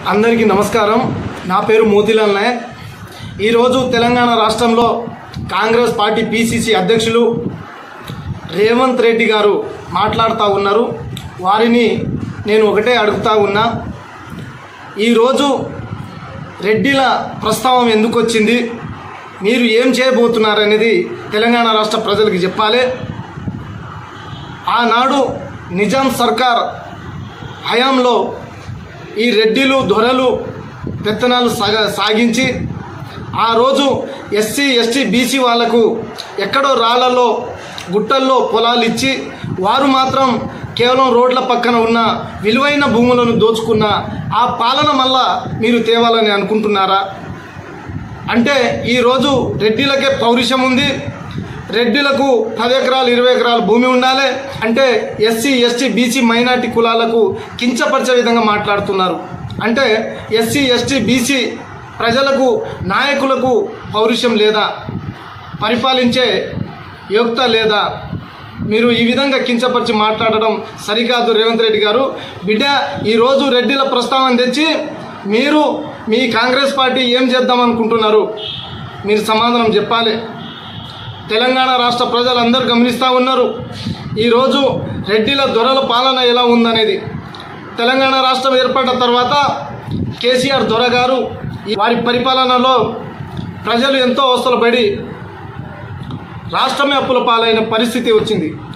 అందరికీ నమస్కారం నా పేరు మోతీలాల్ నాయక్ ఈరోజు తెలంగాణ రాష్ట్రంలో కాంగ్రెస్ పార్టీ పిసిసి అధ్యక్షులు రేవంత్ రెడ్డి గారు మాట్లాడుతూ ఉన్నారు వారిని నేను ఒకటే అడుగుతా ఉన్నా ఈరోజు రెడ్డిల ప్రస్తావం ఎందుకు వచ్చింది మీరు ఏం చేయబోతున్నారనేది తెలంగాణ రాష్ట్ర ప్రజలకు చెప్పాలి ఆనాడు నిజాం సర్కార్ హయాంలో ఈ రెడ్డిలు దొరలు పెత్తనాలు సాగ సాగించి ఆ రోజు ఎస్సీ ఎస్టీ బీసీ వాళ్లకు ఎక్కడో రాళ్లలో గుట్టల్లో పొలాలు ఇచ్చి వారు మాత్రం కేవలం రోడ్ల పక్కన ఉన్న విలువైన భూములను దోచుకున్న ఆ పాలన మళ్ళా మీరు తేవాలని అనుకుంటున్నారా అంటే ఈరోజు రెడ్డిలకే పౌరుషం ఉంది రెడ్డిలకు పది ఎకరాలు ఇరవై ఎకరాల భూమి ఉండాలి అంటే ఎస్సీ ఎస్టీ బీసీ మైనార్టీ కులాలకు కించపరిచే విధంగా మాట్లాడుతున్నారు అంటే ఎస్సీ ఎస్టీ బీసీ ప్రజలకు నాయకులకు పౌరుషం లేదా పరిపాలించే యోక్త లేదా మీరు ఈ విధంగా కించపరిచి మాట్లాడడం సరికాదు రేవంత్ రెడ్డి గారు బిడ్డ ఈరోజు రెడ్డిల ప్రస్తావన తెచ్చి మీరు మీ కాంగ్రెస్ పార్టీ ఏం చేద్దాం అనుకుంటున్నారు మీరు సమాధానం చెప్పాలి తెలంగాణ రాష్ట్ర ప్రజలందరూ గమనిస్తూ ఉన్నారు ఈరోజు రెడ్డిల దొరల పాలన ఎలా ఉందనేది తెలంగాణ రాష్ట్రం ఏర్పడిన తర్వాత కేసీఆర్ దొర గారు ఈ వారి పరిపాలనలో ప్రజలు ఎంతో అవస్థలు పడి రాష్ట్రమే అప్పుల పాలైన పరిస్థితి వచ్చింది